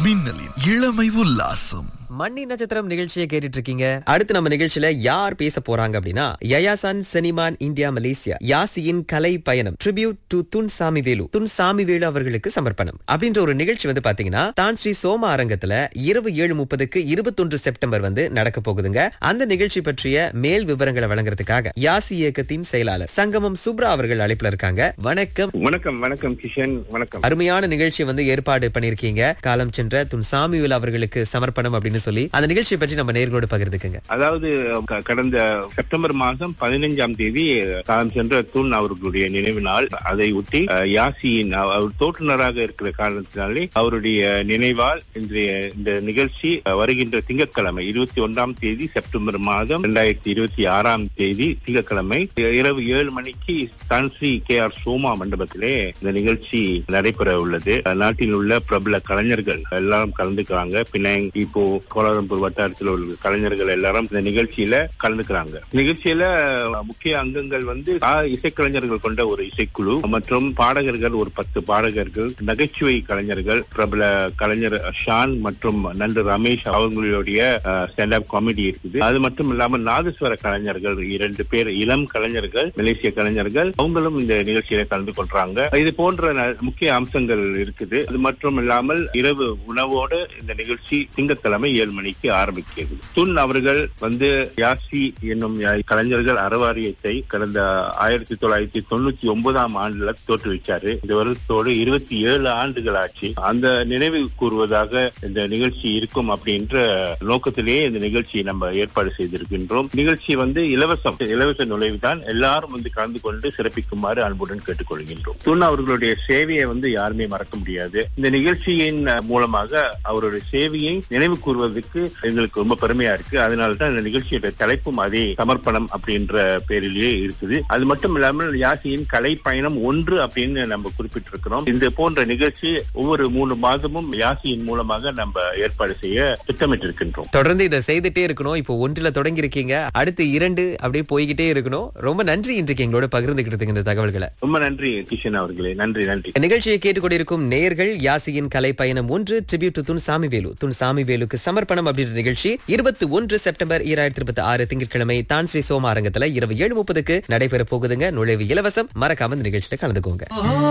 மின்னலின் இளமை உல்லாசம் மண்ணி நட்சத்திரம் நிகழ்ச்சியை கேட்டுட்டு இருக்கீங்க அடுத்து நம்ம நிகழ்ச்சியில யார் பேச போறாங்க அப்படின்னா யயாசான் செனிமான் இந்தியா மலேசியா யாசியின் கலை பயணம் ட்ரிபியூட் டு துன் சாமி வேலு துன் சாமி வேலு அவர்களுக்கு சமர்ப்பணம் அப்படின்ற ஒரு நிகழ்ச்சி வந்து பாத்தீங்கன்னா தான் ஸ்ரீ சோம அரங்கத்துல இரவு ஏழு முப்பதுக்கு இருபத்தொன்று செப்டம்பர் வந்து நடக்க போகுதுங்க அந்த நிகழ்ச்சி பற்றிய மேல் விவரங்களை வழங்குறதுக்காக யாசி இயக்கத்தின் செயலாளர் சங்கமம் சுப்ரா அவர்கள் அழைப்புல இருக்காங்க வணக்கம் வணக்கம் வணக்கம் கிஷன் வணக்கம் அருமையான நிகழ்ச்சி வந்து ஏற்பாடு பண்ணிருக்கீங்க காலம் சென்ற துன் சாமிவேல் அவர்களுக்கு சமர்ப்பணம் அப்படின்னு சொல்லி அந்த நிகழ்ச்சியை பற்றி நம்ம நேர்களோடு பகிர்ந்துக்குங்க அதாவது க- கடந்த செப்டம்பர் மாதம் பதினைஞ்சாம் தேதி காலம் சென்ற தூண் அவர்களுடைய நினைவு நாள் அதை ஒட்டி அஹ், யாசியின் அவ- அவர் தோற்றுநராக இருக்கிற காரணத்தினாலே அவருடைய நினைவால் இன்றைய இந்த நிகழ்ச்சி அஹ், வருகின்ற திங்கட்கிழமை இருபத்தி ஒன்றாம் தேதி செப்டம்பர் மாதம் இரண்டாயிரத்தி இருபத்தி ஆறாம் தேதி திங்கட்கிழமை இரவு ஏழு மணிக்கு தான்ஸ்ரீ கே ஆர் சோமா மண்டபத்திலே இந்த நிகழ்ச்சி நடைபெற உள்ளது அஹ், நாட்டில் உள்ள பிரபல கலைஞர்கள் எல்லாரும் கலந்துக்கிறாங்க பினாங் இப்போ கோலாலம்பூர் வட்டாரத்தில் உள்ள கலைஞர்கள் எல்லாரும் இந்த நிகழ்ச்சியில கலந்துக்கிறாங்க நிகழ்ச்சியில அஹ், முக்கிய அங்கங்கள் வந்து ஆ, இசைக்கலைஞர்கள் கொண்ட ஒரு இசைக்குழு மற்றும் பாடகர்கள் ஒரு பத்து பாடகர்கள் நகைச்சுவை கலைஞர்கள் பிரபல கலைஞர் ஷான் மற்றும் நண்டு ரமேஷ் அவங்களுடைய ஸ்டாண்ட் அப் காமெடி இருக்குது அது மட்டும் இல்லாமல் நாதஸ்வர கலைஞர்கள் இரண்டு பேர் இளம் கலைஞர்கள் மலேசிய கலைஞர்கள் அவங்களும் இந்த நிகழ்ச்சியில கலந்து கொள்றாங்க இது போன்ற ந- முக்கிய அம்சங்கள் இருக்குது அது மட்டும் இல்லாமல் இரவு உணவோடு இந்த நிகழ்ச்சி திங்கட்கிழமை ஏழு மணிக்கு ஆரம்பிக்கிறது துன் அவர்கள் வந்து யாசி என்னும் யா- கலைஞர்கள் அறவாரியத்தை கடந்த ஆயிரத்தி தொள்ளாயிரத்தி தொண்ணூத்தி ஒன்பதாம் ஆண்டுல தோற்றுவிச்சாரு இந்த வருடத்தோடு இருபத்தி ஏழு ஆண்டுகள் ஆச்சு அந்த நினைவு கூறுவதாக இந்த நிகழ்ச்சி இருக்கும் அப்படின்ற நோக்கத்திலேயே இந்த நிகழ்ச்சியை நம்ம ஏற்பாடு செய்திருக்கின்றோம் நிகழ்ச்சி வந்து இலவசம் இலவச நுழைவு தான் எல்லாரும் வந்து கலந்து கொண்டு சிறப்பிக்குமாறு அன்புடன் கேட்டுக்கொள்கின்றோம் துன் அவர்களுடைய சேவையை வந்து யாருமே மறக்க முடியாது இந்த நிகழ்ச்சியின் அஹ், மூலமாக அவருடைய சேவையை நினைவு கூறுவதற்கு எங்களுக்கு ரொம்ப பெருமையா இருக்கு அதனால தான் இந்த நிகழ்ச்சியோட தலைப்பும் அதே சமர்ப்பணம் அப்படின்ற பேரிலேயே இருக்குது அது மட்டும் இல்லாமல் யாசியின் கலை பயணம் ஒன்று அப்படின்னு நம்ம குறிப்பிட்டிருக்கிறோம் இந்த போன்ற நிகழ்ச்சி ஒவ்வொரு மூணு மாதமும் யாசியின் மூலமாக நம்ம ஏற்பாடு செய்ய திட்டமிட்டிருக்கின்றோம் தொடர்ந்து இதை செய்துட்டே இருக்கணும் இப்போ ஒன்றுல தொடங்கி இருக்கீங்க அடுத்து இரண்டு அப்படியே போய்கிட்டே இருக்கணும் ரொம்ப நன்றி இன்றைக்கு எங்களோட பகிர்ந்துக்கிட்டதுக்கு இந்த தகவல்களை ரொம்ப நன்றி கிஷன் அவர்களே நன்றி நன்றி நிகழ்ச்சியை கேட்டுக்கொண்டிருக்கும் நேயர்கள் யாசியின் கலை பயணம் ஒன்று tribute to Tun Samivelu Tun சாமிவேலுக்கு சமர்ப்பணம் அப்படின்ற நிகழ்ச்சி இருபத்தி ஒன்று செப்டம்பர் இரண்டாயிரத்தி இருபத்தி ஆறு திங்கட்கிழமை தான் ஸ்ரீ சோம அரங்கத்துல இரவு ஏழு முப்பதுக்கு நடைபெற போகுதுங்க நுழைவு இலவசம் மறக்காம இந்த நிகழ்ச்சியில கலந்துக்கோங்க